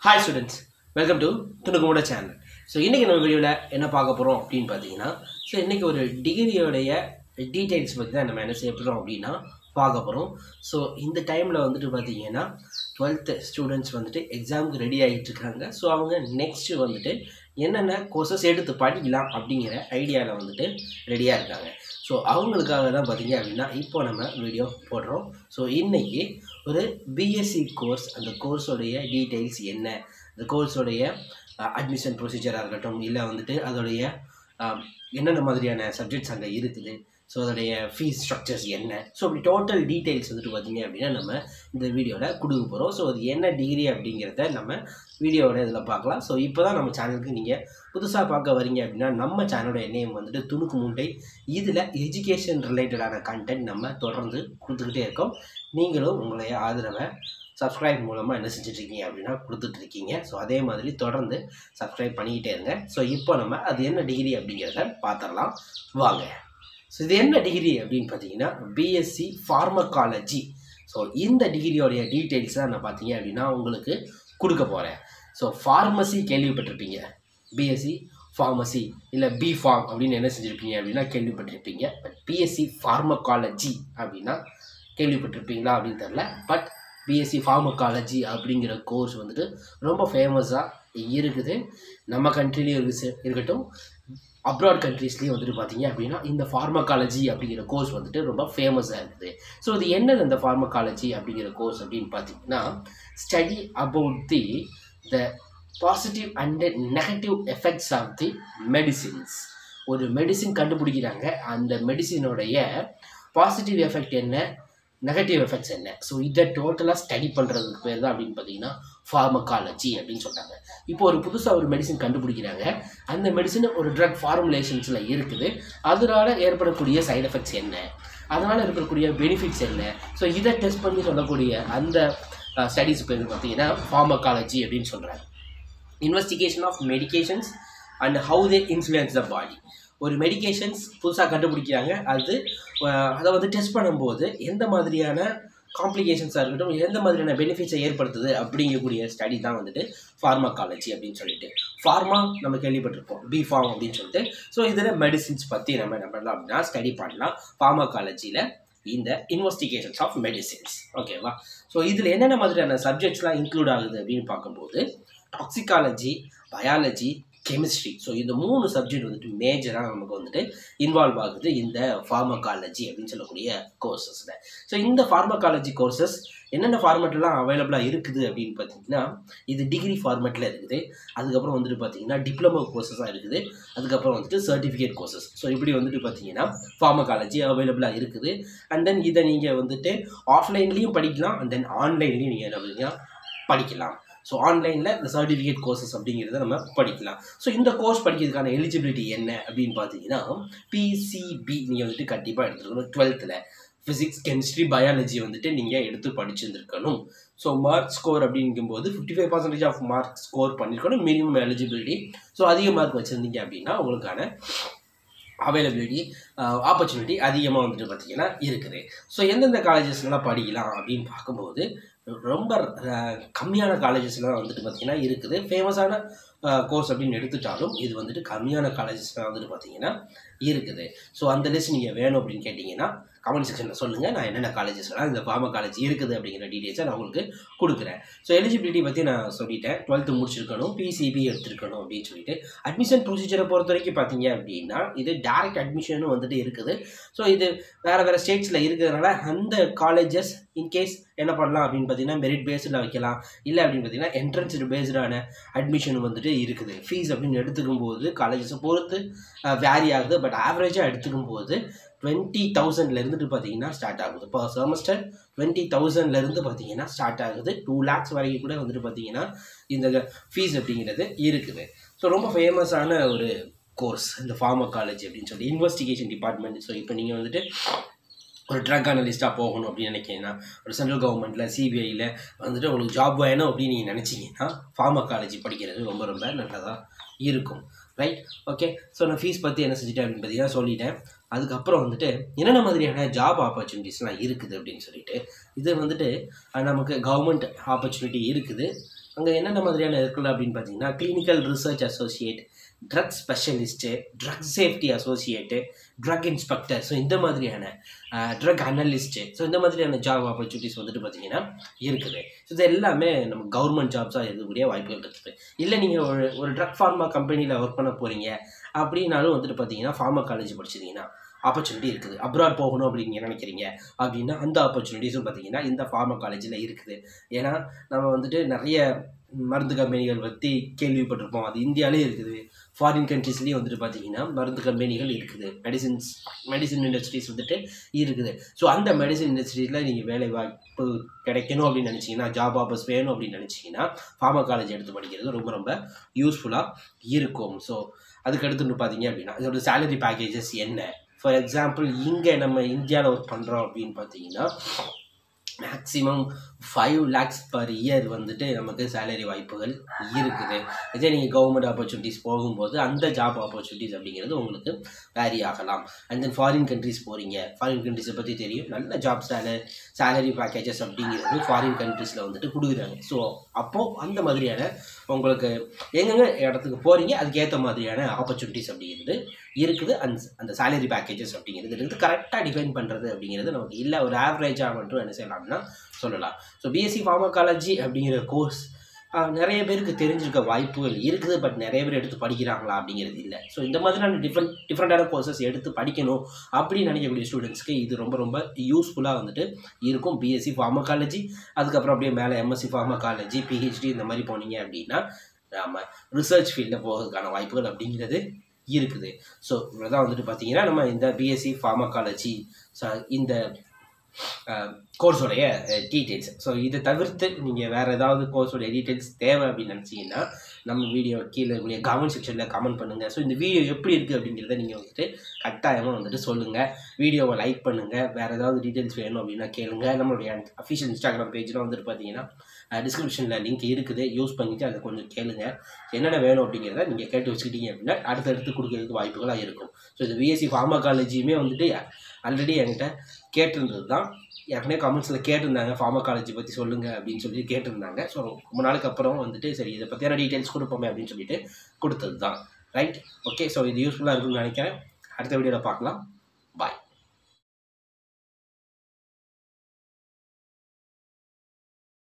hi students welcome to துணுக்குமுட channel so இன்றைக்கி நம்ம வீடியோவில் என்ன பார்க்க போகிறோம் அப்படின்னு பார்த்தீங்கன்னா ஸோ இன்றைக்கி ஒரு டிகிரியோடைய டீட்டெயில்ஸ் பற்றி தான் நம்ம என்ன செய்ய போகிறோம் அப்படின்னா பார்க்க போகிறோம் ஸோ இந்த டைமில் வந்துட்டு பார்த்தீங்கன்னா டுவெல்த்து ஸ்டூடெண்ட்ஸ் வந்துட்டு எக்ஸாமுக்கு ரெடி ஆகிட்டு இருக்காங்க ஸோ அவங்க நெக்ஸ்ட்டு வந்துட்டு என்னென்ன கோர்சஸ் எடுத்து படிக்கலாம் அப்படிங்கிற ஐடியாவில் வந்துட்டு ரெடியாக இருக்காங்க ஸோ அவங்களுக்காக தான் பார்த்தீங்க அப்படின்னா இப்போ நம்ம வீடியோ போடுறோம் ஸோ இன்றைக்கி ஒரு பிஎஸ்சி கோர்ஸ் அந்த கோர்ஸோடைய டீட்டெயில்ஸ் என்ன அந்த கோர்ஸோடைய அட்மிஷன் ப்ரொசீஜராக இருக்கட்டும் இல்லை வந்துட்டு அதோடைய அஹ், என்னென்ன மாதிரியான சப்ஜெக்ட்ஸ் அங்கே இருக்குது ஸோ அதோடைய ஃபீஸ் ஸ்ட்ரக்சர்ஸ் என்ன ஸோ அப்படி டோட்டல் டீட்டெயில்ஸ் வந்துட்டு பார்த்தீங்க அப்படின்னா நம்ம இந்த வீடியோவில் கொடுக்க போகிறோம் ஸோ அது என்ன டிகிரி அப்படிங்கிறத நம்ம வீடியோவோட இதில் பார்க்கலாம் ஸோ இப்போ தான் நம்ம சேனலுக்கு நீங்கள் புதுசாக பார்க்க வரீங்க அப்படின்னா நம்ம சேனலோட நேம் வந்துட்டு துணுக்கு மூட்டை இதில் எஜுகேஷன் ரிலேட்டடான கண்டென்ட் நம்ம தொடர்ந்து கொடுத்துக்கிட்டே இருக்கோம் நீங்களும் உங்களுடைய ஆதரவை சப்ஸ்கிரைப் மூலமாக என்ன செஞ்சுட்ருக்கீங்க அப்படின்னா கொடுத்துட்ருக்கீங்க ஸோ அதே மாதிரி தொடர்ந்து சப்ஸ்கிரைப் பண்ணிக்கிட்டே இருங்க ஸோ இப்போ நம்ம அது என்ன டிகிரி அப்படிங்கிறத பார்த்துடலாம் வாங்க ஸோ இது என்ன டிகிரி அப்படின்னு பார்த்தீங்கன்னா பிஎஸ்சி ஃபார்மகாலஜி ஸோ இந்த டிகிரியோடைய டீட்டெயில்ஸ் தான் நான் பார்த்தீங்க அப்படின்னா உங்களுக்கு கொடுக்க போகிறேன் ஸோ ஃபார்மசி கேள்விப்பட்டிருப்பீங்க பிஎஸ்சி ஃபார்மசி இல்லை பி ஃபார்ம் அப்படின்னு என்ன செஞ்சுருப்பீங்க அப்படின்னா கேள்விப்பட்டிருப்பீங்க பட் பிஎஸ்சி ஃபார்மகாலஜி அப்படின்னா கேள்விப்பட்டிருப்பீங்களா அப்படின்னு தெரில பட் பிஎஸ்சி ஃபார்மகாலஜி அப்படிங்கிற கோர்ஸ் வந்துட்டு ரொம்ப ஃபேமஸாக இருக்குது நம்ம கண்ட்ரிலையும் இருக்கு இருக்கட்டும் அப்ராட் கண்ட்ரீஸ்லேயும் வந்துட்டு பார்த்தீங்க அப்படின்னா இந்த ஃபார்மகாலஜி அப்படிங்கிற கோர்ஸ் வந்துட்டு ரொம்ப ஃபேமஸாக இருக்குது ஸோ இது என்னது இந்த ஃபார்மகாலஜி அப்படிங்கிற கோர்ஸ் அப்படின்னு பார்த்தீங்கன்னா study about the the positive and negative effects of the medicines ஒரு மெடிசின் கண்டுபிடிக்கிறாங்க அந்த மெடிசினோடைய பாசிட்டிவ் எஃபெக்ட் என்ன நெகட்டிவ் எஃபெக்ட்ஸ் என்ன ஸோ இதை டோட்டலாக ஸ்டடி பண்ணுறதுக்கு பேர் தான் அப்படின்னு பார்த்தீங்கன்னா ஃபார்மகாலஜி அப்படின்னு சொல்கிறாங்க இப்போ ஒரு புதுசாக ஒரு மெடிசின் கண்டுபிடிக்கிறாங்க அந்த மெடிசின் ஒரு ட்ரக் ஃபார்முலேஷன்ஸில் இருக்குது அதனால ஏற்படக்கூடிய சைடு எஃபெக்ட்ஸ் என்ன அதனால் இருக்கக்கூடிய பெனிஃபிட்ஸ் என்ன ஸோ இதை டெஸ்ட் பண்ணி சொல்லக்கூடிய அந்த ஸ்டடீஸ் பேர் பார்த்தீங்கன்னா ஃபார்மகாலஜி அப்படின்னு சொல்கிறாங்க investigation of medications and how they influence the body ஒரு மெடிகேஷன்ஸ் புதுசாக கண்டுபிடிக்கிறாங்க அது அஹ், அதை வந்து டெஸ்ட் பண்ணும்போது எந்த மாதிரியான காம்ப்ளிகேஷன்ஸாக இருக்கட்டும் எந்த மாதிரியான பெனிஃபிட்ஸை ஏற்படுத்துது அப்படிங்கக்கூடிய ஸ்டடி தான் வந்துட்டு ஃபார்மகாலஜி அப்படின்னு சொல்லிட்டு ஃபார்மா நம்ம கேள்விப்பட்டிருப்போம் பி ஃபார்ம் அப்படின்னு சொல்லிட்டு ஸோ இதில் மெடிசின்ஸ் பற்றி நம்ம என்ன பண்ணலாம் அப்படின்னா ஸ்டடி பண்ணலாம் ஃபார்மகாலஜியில் இந்த இன்வெஸ்டிகேஷன்ஸ் ஆஃப் மெடிசின்ஸ் ஓகேவா ஸோ இதில் என்னென்ன மாதிரியான சப்ஜெக்ட்ஸ்லாம் இன்க்ளூட் ஆகுது அப்படின்னு பார்க்கும்போது டாக்ஸிகாலஜி பயாலஜி கெமிஸ்ட்ரி ஸோ இந்த மூணு சப்ஜெக்ட் வந்துட்டு மேஜராக நமக்கு வந்துட்டு இன்வால்வ் ஆகுது இந்த ஃபார்மகாலஜி அப்படின்னு சொல்லக்கூடிய கோர்சஸில் ஸோ இந்த ஃபார்மகாலஜி கோர்சஸ் என்னென்ன ஃபார்மேட்லாம் அவைலபிளாக இருக்குது அப்படின்னு பார்த்தீங்கன்னா இது டிகிரி ஃபார்மேட்டில் இருக்குது அதுக்கப்புறம் வந்துட்டு பார்த்தீங்கன்னா டிப்ளமோ கோர்சஸாக இருக்குது அதுக்கப்புறம் வந்துட்டு சர்டிஃபிகேட் கோர்சஸ் ஸோ இப்படி வந்துட்டு பார்த்தீங்கன்னா ஃபார்மகாலஜி அவைலபிளாக இருக்குது அண்ட் தென் இதை நீங்கள் வந்துட்டு ஆஃப்லைன்லேயும் படிக்கலாம் அண்ட் தென் ஆன்லைன்லேயும் நீங்கள் என்ன பண்ணீங்கன்னா படிக்கலாம் ஸோ ஆன்லைனில் இந்த சர்டிஃபிகேட் கோர்சஸ் அப்படிங்கிறத நம்ம படிக்கலாம் ஸோ இந்த கோர்ஸ் படிக்கிறதுக்கான எலிஜிபிலிட்டி என்ன அப்படின்னு பார்த்தீங்கன்னா பிசிபி நீங்கள் வந்துட்டு கண்டிப்பாக எடுத்துருக்கணும் டுவெல்த்தில் ஃபிசிக்ஸ் கெமிஸ்ட்ரி பயாலஜி வந்துட்டு நீங்கள் எடுத்து படிச்சிருந்துருக்கணும் ஸோ மார்க் ஸ்கோர் அப்படிங்கும்போது fifty five percentage of mark score பண்ணியிருக்கணும் மினிமம் எலிஜிபிலிட்டி ஸோ அதிக மார்க் வச்சுருந்தீங்க அப்படின்னா உங்களுக்கான அவைலபிலிட்டி ஆப்பர்ச்சுனிட்டி அதிகமாக வந்துட்டு பார்த்தீங்கன்னா இருக்குது ஸோ எந்தெந்த காலேஜஸ்லாம் படிக்கலாம் அப்படின்னு பார்க்கும்போது ரொம்ப அஹ், கம்மியான காலேஜஸ்லாம் வந்துட்டு பார்த்தீங்கன்னா இருக்குது ஃபேமஸான கோர்ஸ் அப்படின்னு எடுத்துட்டாலும் இது வந்துட்டு கம்மியான காலேஜஸ்லாம் வந்துட்டு பார்த்தீங்கன்னா இருக்குது ஸோ அந்த லிஸ்ட் நீங்கள் வேணும் அப்படின்னு கேட்டிங்கன்னா கமெண்ட் செக்ஷனில் சொல்லுங்கள் நான் என்னென்ன காலேஜஸ்லாம் இந்த ஃபார்மா காலேஜ் இருக்குது அப்படிங்கிற டீட்டெயில்ஸை நான் உங்களுக்கு கொடுக்குறேன் ஸோ எலிஜிபிலிட்டி பற்றி நான் சொல்லிட்டேன் டுவெல்த்து முடிச்சிருக்கணும் பிசிபி எடுத்திருக்கணும் அப்படின்னு சொல்லிட்டு அட்மிஷன் ப்ரொசீஜரை பொறுத்த வரைக்கும் பார்த்தீங்க அப்படின்னா இது டேரக்ட் அட்மிஷனும் வந்துட்டு இருக்குது ஸோ இது வேறு வேறு ஸ்டேட்ஸில் இருக்கிறதுனால அந்த காலேஜஸ் இன்கேஸ் என்ன பண்ணலாம் அப்படின்னு பார்த்தீங்கன்னா மெரிட் பேஸில் வைக்கலாம் இல்லை அப்படின்னு பார்த்தீங்கன்னா என்ட்ரன்ஸ் பேஸ்டான அட்மிஷன் வந்துட்டு இருக்குது ஃபீஸ் அப்படின்னு எடுத்துக்கும் போது காலேஜஸை பொறுத்து வேரி ஆகுது பட் ஆவரேஜாக எடுத்துக்கும் போது டுவெண்ட்டி தௌசண்ட்லேருந்து பார்த்தீங்கன்னா ஸ்டார்ட் ஆகுது இப்போ செமஸ்டர் டுவெண்ட்டி தௌசண்ட்லேருந்து பார்த்தீங்கன்னா ஸ்டார்ட் ஆகுது டூ லேக்ஸ் வரைக்கும் கூட வந்துட்டு பார்த்தீங்கன்னா இந்த ஃபீஸ் அப்படிங்கிறது இருக்குது ஸோ ரொம்ப ஃபேமஸான ஒரு கோர்ஸ் இந்த ஃபார்மகாலஜி அப்படின்னு சொல்லி இன்வெஸ்டிகேஷன் டிபார்ட்மெண்ட் ஸோ இப்போ நீங்கள் வந்துட்டு ஒரு ட்ரக் அனலிஸ்ட்டாக போகணும் அப்படின்னு நினைக்கிறீங்கன்னா ஒரு சென்ட்ரல் கவர்மெண்ட்டில் சிபிஐயில் வந்துட்டு உங்களுக்கு ஜாப் வேணும் அப்படின்னு நீங்கள் நினச்சிங்கன்னா ஃபார்மகாலஜி படிக்கிறது ரொம்ப ரொம்ப நல்லதாக இருக்கும் ரைட் ஓகே ஸோ நான் ஃபீஸ் பற்றி என்ன செஞ்சுட்டேன் அப்படின்னு பார்த்தீங்கன்னா சொல்லிட்டேன் அதுக்கப்புறம் வந்துட்டு என்னென்ன மாதிரியான ஜாப் ஆப்பர்ச்சுனிட்டிஸ்லாம் இருக்குது அப்படின்னு சொல்லிட்டு இது வந்துட்டு அஹ், நமக்கு கவர்மெண்ட் ஆப்பர்ச்சுனிட்டி இருக்குது அங்கே என்னென்ன மாதிரியான இருக்கலாம் அப்படின்னு பார்த்தீங்கன்னா clinical research associate drug specialist drug safety associate drug inspector so இந்த மாதிரியான ட்ரக் அனலிஸ்ட்டு ஸோ இந்த மாதிரியான ஜாப் ஆப்பர்ச்சுனிட்டிஸ் வந்துட்டு பார்த்தீங்கன்னா இருக்குது ஸோ இது எல்லாமே நம்ம கவர்மெண்ட் ஜாப்ஸாக இருக்கக்கூடிய வாய்ப்புகள் இருக்குது இல்லை நீங்கள் ஒரு ஒரு ட்ரக் ஃபார்மா கம்பெனியில் ஒர்க் பண்ண போகிறீங்க அப்படின்னாலும் வந்துட்டு பார்த்தீங்கன்னா ஃபார்மா காலேஜ் படிச்சிருந்தீங்கன்னா ஆப்பர்ச்சுனிட்டி இருக்குது அப்ராட் போகணும் அப்படின்னு நீங்க நினைக்கிறீங்க அப்படின்னா அந்த ஆப்பர்ச்சுனிட்டிஸும் பார்த்தீங்கன்னா இந்த ஃபார்மா காலேஜில் இருக்குது ஏன்னா நம்ம வந்துட்டு நிறைய மருந்து கம்பெனிகள் பற்றி கேள்விப்பட்டிருப்போம் அது இந்தியாவிலே இருக்குது ஃபாரின் கண்ட்ரீஸ்லேயும் வந்துட்டு பார்த்தீங்கன்னா மருந்து கம்பெனிகள் இருக்குது மெடிசின்ஸ் மெடிசின் இண்டஸ்ட்ரீஸ் வந்துட்டு இருக்குது ஸோ அந்த மெடிசின் இண்டஸ்ட்ரீஸில் நீங்கள் வேலை வாய்ப்பு கிடைக்கணும் அப்படின்னு நினச்சிங்கன்னா ஜாப் ஆஃபர்ஸ் வேணும் அப்படின்னு நினச்சிங்கன்னா ஃபார்மா காலேஜ் எடுத்து படிக்கிறது ரொம்ப ரொம்ப யூஸ்ஃபுல்லாக இருக்கும் ஸோ அதுக்கு அடுத்து பார்த்தீங்க அப்படின்னா இதோட சேலரி பேக்கேஜஸ் என்ன ஃபார் எக்ஸாம்பிள் இங்கே நம்ம இந்தியாவில் ஒர்க் பண்ணுறோம் அப்படின்னு பார்த்தீங்கன்னா maximum five lakhs per year வந்துட்டு நமக்கு சேலரி வாய்ப்புகள் இருக்குது இதே நீங்கள் கவர்மெண்ட் ஆப்பர்ச்சுனிட்டிஸ் போகும்போது அந்த ஜாப் ஆப்பர்ச்சுனிட்டிஸ் அப்படிங்கிறது உங்களுக்கு வேரி ஆகலாம் அண்ட் தென் ஃபாரின் கண்ட்ரிஸ் போகிறீங்க ஃபாரின் கண்ட்ரிஸை பற்றி தெரியும் நல்ல ஜாப் சேலரி சேலரி பேக்கேஜஸ் அப்படிங்கிறது ஃபாரின் கண்ட்ரீஸில் வந்துட்டு கொடுக்குறாங்க ஸோ அப்போது அந்த மாதிரியான உங்களுக்கு எங்கெங்க இடத்துக்கு போகிறீங்க அதுக்கேற்ற மாதிரியான ஆப்பர்ச்சுனிட்டிஸ் அப்படிங்கிறது இருக்குது அந்த அந்த சேலரி பேக்கேஜஸ் அப்படிங்கிறது இருக்குது கரெக்டாக டிஃபைன் பண்ணுறது அப்படிங்கிறது நமக்கு இல்லை ஒரு ஆவரேஜாக மட்டும் என்ன செய்யலாம்னா சொல்லலாம் ஸோ பிஎஸ்சி ஃபார்மகாலஜி அப்படிங்கிற கோர்ஸ் நிறைய பேருக்கு தெரிஞ்சிருக்க வாய்ப்புகள் இருக்குது பட் நிறைய பேர் எடுத்து படிக்கிறாங்களா அப்படிங்கிறது இல்லை ஸோ இந்த மாதிரியான டிஃப்ரெண்ட் டிஃப்ரெண்ட்டான கோர்சஸ் எடுத்து படிக்கணும் அப்படின்னு நினைக்கக்கூடிய ஸ்டூடெண்ட்ஸ்க்கு இது ரொம்ப ரொம்ப யூஸ்ஃபுல்லாக வந்துட்டு இருக்கும் பிஎஸ்சி ஃபார்மகாலஜி அதுக்கப்புறம் அப்படியே மேலே எம்எஸ்சி ஃபார்மகாலஜி பிஹெச்டி இந்த மாதிரி போனீங்க அப்படின்னா நம்ம ரிசர்ச் ஃபீல்டில் போகிறதுக்கான வாய்ப்புகள் அப்படிங்கிறது இருக்குது ஸோ இவ்வளோதான் வந்துட்டு பார்த்தீங்கன்னா நம்ம இந்த பிஎஸ்சி ஃபார்மகாலஜி ஸோ இந்த கோர்ஸோடைய டீட்டெயில்ஸ் ஸோ இதை தவிர்த்து நீங்கள் வேறு ஏதாவது கோர்ஸோடைய டீட்டெயில்ஸ் தேவை அப்படின்னு நினச்சிங்கன்னா நம்ம வீடியோ கீழே இருக்கக்கூடிய கமெண்ட் செக்ஷனில் கமெண்ட் பண்ணுங்கள் ஸோ இந்த வீடியோ எப்படி இருக்குது அப்படிங்கிறத நீங்கள் வந்துட்டு கட்டாயமாக வந்துட்டு சொல்லுங்கள் வீடியோவை லைக் பண்ணுங்கள் வேறு ஏதாவது டீட்டெயில்ஸ் வேணும் அப்படின்னா கேளுங்க நம்மளுடைய அஃபிஷியல் இன்ஸ்டாகிராம் பேஜில் வந்துட்டு பார்த்தீங்கன்னா டிஸ்கிரிப்ஷனில் லிங்க் இருக்குது யூஸ் பண்ணிவிட்டு அதை கொஞ்சம் கேளுங்க என்னென்ன வேணும் அப்படிங்கிறத நீங்கள் கேட்டு வச்சுக்கிட்டீங்க அப்படின்னா அடுத்தடுத்து கொடுக்கறதுக்கு வாய்ப்புகளாக இருக்கும் ஸோ இந்த பிஎஸ்சி ஃபார்மகாலஜியுமே வந்துட்டு ஆல்ரெடி என்கிட்ட கேட்டிருந்தது தான் ஏற்கனவே கமெண்ட்ஸில் கேட்டிருந்தாங்க ஃபார்மகாலஜி பற்றி சொல்லுங்கள் அப்படின்னு சொல்லி கேட்டிருந்தாங்க ஸோ ரொம்ப நாளுக்கு அப்புறம் வந்துட்டு சரி இதை பற்றியான டீட்டெயில்ஸ் கொடுப்போமே அப்படின்னு சொல்லிட்டு கொடுத்தது தான் ரைட் ஓகே ஸோ இது யூஸ்ஃபுல்லாக இருக்கும்னு நினைக்கிறேன் அடுத்த வீடியோவில் பார்க்கலாம்